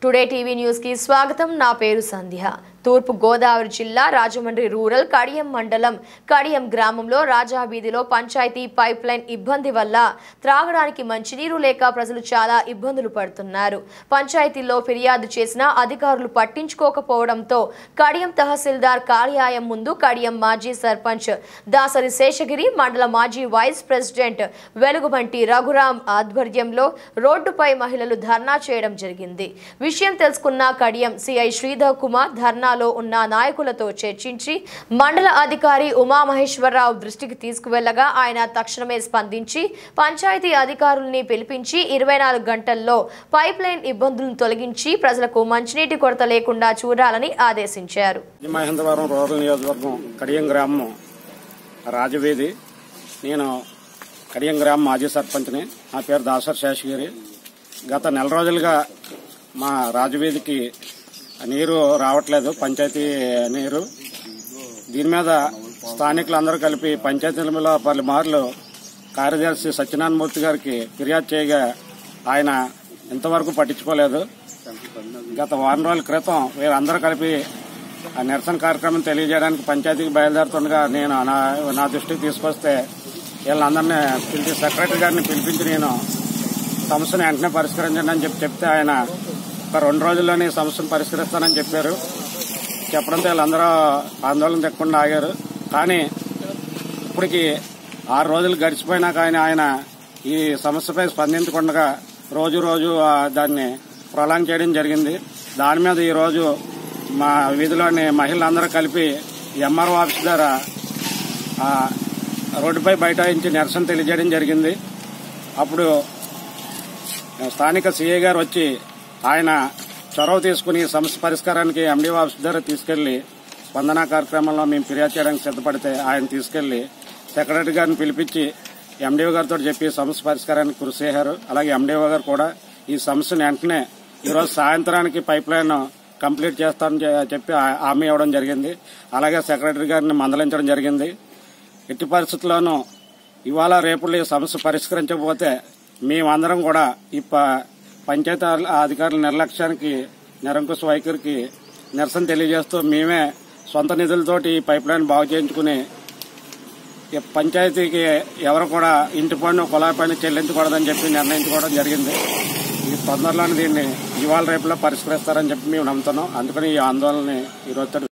today TV news కి స్వాగతం నా పేరు సంధ్య తూర్పు గోదావరి జిల్లా రాజమండ్రి రూరల్ కడియం మండలం కడియం గ్రామంలో రాజా వీధిలో పంచాయతీ పైప్ లైన్ ఇబ్బంది వల్ల త్రాగడానికి మంచినీరు లేక ప్రజలు చాలా ఇబ్బందులు పడుతున్నారు పంచాయతీలో ఫిర్యాదు చేసినా అధికారులు పట్టించుకోకపోవడంతో కడియం తహసీల్దార్ కార్యాలయం ముందు కడియం మాజీ సర్పంచ్ దాసరి శేషగిరి మండల మాజీ వైస్ ప్రెసిడెంట్ వెలుగుబంటి రఘురాం ఆధ్వర్యంలో రోడ్డుపై మహిళలు ధర్నా చేయడం జరిగింది విషయం తెలుసుకున్న కడియం సిఐ శ్రీధర్ కుమార్ ధర్నాలో ఉన్న నాయకులతో చర్చించి మండల అధికారి ఉమామహేశ్వరరావు దృష్టికి తీసుకువెళ్లగా ఆయన తక్షణమే స్పందించి పంచాయతీ అధికారుల్ని పిలిపించి ఇరవై నాలుగు గంటల్లో పైప్ లైన్ ఇబ్బందులను తొలగించి ప్రజలకు మంచినీటి కొరత లేకుండా చూడాలని ఆదేశించారు ఈ మహేంద్రవరం రూరల్ నియోజకవర్గం కడియం గ్రామం రాజవీధి నేను కడియం గ్రామం మాజీ సర్పంచ్ని నా పేరు దాసర్ శేషగిరి గత నెల రోజులుగా మా రాజవీధికి నీరు రావట్లేదు పంచాయతీ నీరు దీని మీద స్థానికులందరూ కలిపి పంచాయతీలలో పలుమార్లు కార్యదర్శి సత్యనారాయణమూర్తి గారికి ఫిర్యాదు చేయగా ఆయన ఇంతవరకు పట్టించుకోలేదు గత వారం రోజుల క్రితం వీరందరూ కలిపి ఆ నిరసన కార్యక్రమం తెలియజేయడానికి పంచాయతీకి బయలుదేరుతుండగా నేను నా నా దృష్టికి తీసుకొస్తే వీళ్ళందరినీ పిలిచి సెక్రటరీ గారిని పిలిపించి నేను సమస్యను వెంటనే పరిష్కరించండి అని చెప్పి చెప్తే ఆయన ఒక రెండు రోజుల్లోనే ఈ సమస్యను పరిష్కరిస్తానని చెప్పారు చెప్పడంతో వీళ్ళందరూ ఆందోళన తెక్కకుండా ఆగారు కానీ ఇప్పటికి ఆరు రోజులు గడిచిపోయినాక ఆయన ఆయన ఈ సమస్యపై స్పందించకుండా రోజు రోజు ఆ, దాన్ని ప్రొలాంగ్ చేయడం జరిగింది దాని మీద ఈ రోజు మా వీధిలోని మహిళలందరూ కలిపి ఎంఆర్ఓ ఆఫీస్ దగ్గర ఆ, రోడ్డుపై బైఠాయించి నిరసన తెలియజేయడం జరిగింది అప్పుడు స్థానిక సీఏ గారు వచ్చి ఆయన చొరవ తీసుకుని ఈ సమస్య పరిష్కారానికి ఎండీ ఆఫీస్ దగ్గర తీసుకెళ్లి స్పందన కార్యక్రమంలో మేము ఫిర్యాదు చేయడానికి సిద్ధపడితే ఆయన తీసుకెళ్లి సెక్రటరీ గారిని పిలిపించి ఎండీఓ గారితో చెప్పి సమస్య పరిష్కారానికి కృషి చేశారు అలాగే ఎండీఓ గారు కూడా ఈ సమస్యను వెంటనే ఈరోజు సాయంత్రానికి పైప్ లైన్ కంప్లీట్ చేస్తామని చె- చెప్పి ఆ- హామీ ఇవ్వడం జరిగింది అలాగే సెక్రటరీ గారిని మందలించడం జరిగింది ఎట్టి పరిస్థితుల్లోనూ ఇవాళ రేపు ఈ సమస్య పరిష్కరించకపోతే మేమందరం కూడా ఈ ప- పంచాయతీ అధికారుల నిర్లక్ష్యానికి నిరంకుశ వైఖరికి నిరసన తెలియజేస్తూ మేమే సొంత నిధులతోటి ఈ పైప్ లైన్ బాగు చేయించుకుని ఈ పంచాయతీకి ఎవరు కూడా ఇంటి పన్ను కుళాయి పన్ను చెల్లించకూడదని చెప్పి నిర్ణయించుకోవడం జరిగింది ఈ తొందరలోనే దీన్ని ఇవాళ రేపులో పరిష్కరిస్తారని చెప్పి మేము నమ్ముతున్నాం అందుకని ఈ ఆందోళన ఈ రోజు